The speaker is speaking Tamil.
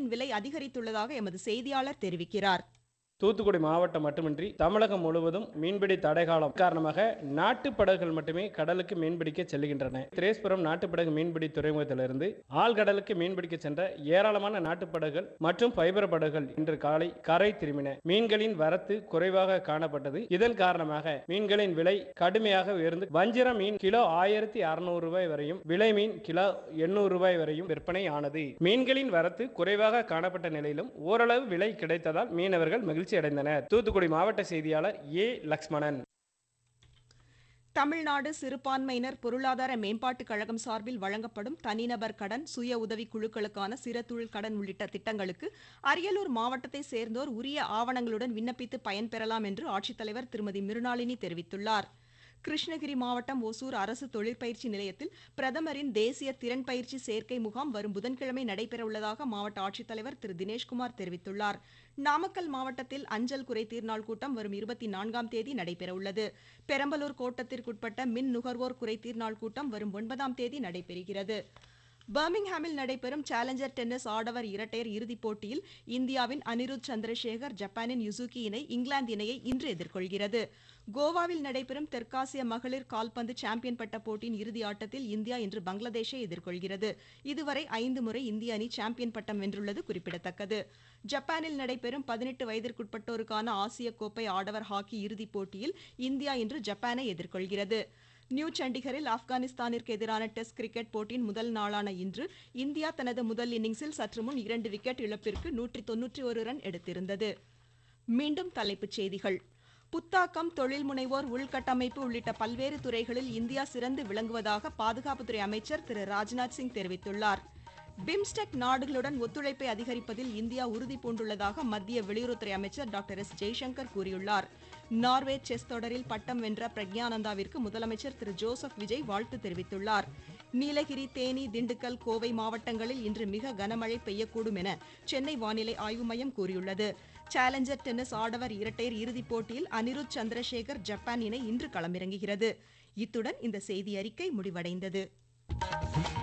மீன்களின் விலை அதிகரித்துள்ளதாக எமது செய்தியாளர் தெரிவிக்கிறார் தூத்துக்குடி மாவட்டம் மட்டுமின்றி தமிழகம் முழுவதும் மீன்பிடி தடைகாலம் காரணமாக நாட்டு படகுகள் மட்டுமே கடலுக்கு மீன்பிடிக்க செல்லுகின்றன திரேஸ்புரம் நாட்டுப்படகு மீன்பிடி துறைமுகத்திலிருந்து ஆழ்கடலுக்கு மீன்பிடிக்க சென்ற ஏராளமான நாட்டு படகுகள் மற்றும் பைபர் படகுகள் இன்று காலை கரை திரும்பின மீன்களின் வரத்து குறைவாக காணப்பட்டது இதன் காரணமாக மீன்களின் விலை கடுமையாக உயர்ந்து வஞ்சிர மீன் கிலோ ஆயிரத்தி அறுநூறு ரூபாய் வரையும் விலை மீன் கிலோ எண்ணூறு ரூபாய் வரையும் விற்பனை ஆனது மீன்களின் வரத்து குறைவாக காணப்பட்ட நிலையிலும் ஓரளவு விலை கிடைத்ததால் மீனவர்கள் மகிழ்ச்சி அடைந்தனர் தூத்துக்குடி மாவட்ட செய்தியாளர் ஏ லக்ஷ்மணன் தமிழ்நாடு சிறுபான்மையினர் பொருளாதார மேம்பாட்டுக் கழகம் சார்பில் வழங்கப்படும் தனிநபர் கடன் சுய உதவி குழுக்களுக்கான சிறதொழில் கடன் உள்ளிட்ட திட்டங்களுக்கு அரியலூர் மாவட்டத்தை சேர்ந்தோர் உரிய ஆவணங்களுடன் விண்ணப்பித்து பயன்பெறலாம் என்று ஆட்சித்தலைவர் திருமதி மிருணாளினி தெரிவித்துள்ளார் கிருஷ்ணகிரி மாவட்டம் ஒசூர் அரசு தொழிற்பயிற்சி நிலையத்தில் பிரதமரின் தேசிய திறன் பயிற்சி சேர்க்கை முகாம் வரும் புதன்கிழமை நடைபெறவுள்ளதாக மாவட்ட ஆட்சித்தலைவர் திரு தினேஷ்குமார் தெரிவித்துள்ளார் நாமக்கல் மாவட்டத்தில் அஞ்சல் குறை தீர்நாள் கூட்டம் வரும் இருபத்தி நான்காம் தேதி நடைபெறவுள்ளது பெரம்பலூர் கோட்டத்திற்குட்பட்ட மின் நுகர்வோர் குறை தீர்நாள் கூட்டம் வரும் ஒன்பதாம் தேதி நடைபெறுகிறது பர்மிங்ஹாமில் நடைபெறும் சேலஞ்சர் டென்னிஸ் ஆடவர் இரட்டையர் இறுதிப் போட்டியில் இந்தியாவின் அனிருத் சந்திரசேகர் ஜப்பானின் யுசுகி இணை இங்கிலாந்து இணையை இன்று எதிர்கொள்கிறது கோவாவில் நடைபெறும் தெற்காசிய மகளிர் கால்பந்து சாம்பியன் பட்ட போட்டியின் இறுதி ஆட்டத்தில் இந்தியா இன்று பங்களாதேஷை எதிர்கொள்கிறது இதுவரை ஐந்து முறை இந்திய அணி சாம்பியன் பட்டம் வென்றுள்ளது குறிப்பிடத்தக்கது ஜப்பானில் நடைபெறும் பதினெட்டு வயதிற்குட்பட்டோருக்கான ஆசிய கோப்பை ஆடவர் ஹாக்கி இறுதிப் போட்டியில் இந்தியா இன்று ஜப்பானை எதிர்கொள்கிறது நியூ சண்டிகரில் ஆப்கானிஸ்தானிற்கு எதிரான டெஸ்ட் கிரிக்கெட் போட்டியின் முதல் நாளான இன்று இந்தியா தனது முதல் இன்னிங்ஸில் சற்று முன் இரண்டு விக்கெட் இழப்பிற்கு நூற்றி தொன்னூற்றி ஒரு ரன் எடுத்திருந்தது மீண்டும் தலைப்புச் செய்திகள் புத்தாக்கம் தொழில் முனைவோர் உள்கட்டமைப்பு உள்ளிட்ட பல்வேறு துறைகளில் இந்தியா சிறந்து விளங்குவதாக பாதுகாப்புத்துறை அமைச்சர் திரு ராஜ்நாத் சிங் தெரிவித்துள்ளார் பிம்ஸ்டெக் நாடுகளுடன் ஒத்துழைப்பை அதிகரிப்பதில் இந்தியா உறுதி பூண்டுள்ளதாக மத்திய வெளியுறவுத்துறை அமைச்சர் டாக்டர் எஸ் ஜெய்சங்கர் கூறியுள்ளார் நார்வே செஸ் தொடரில் பட்டம் வென்ற பிரக்யானந்தாவிற்கு முதலமைச்சர் திரு ஜோசப் விஜய் வாழ்த்து தெரிவித்துள்ளார் நீலகிரி தேனி திண்டுக்கல் கோவை மாவட்டங்களில் இன்று மிக கனமழை பெய்யக்கூடும் என சென்னை வானிலை ஆய்வு மையம் கூறியுள்ளது சேலஞ்சர் டென்னிஸ் ஆடவர் இரட்டையர் இறுதிப் போட்டியில் அனிருத் சந்திரசேகர் ஜப்பான் இணை இன்று களமிறங்குகிறது இத்துடன் இந்த செய்தி அறிக்கை முடிவடைந்தது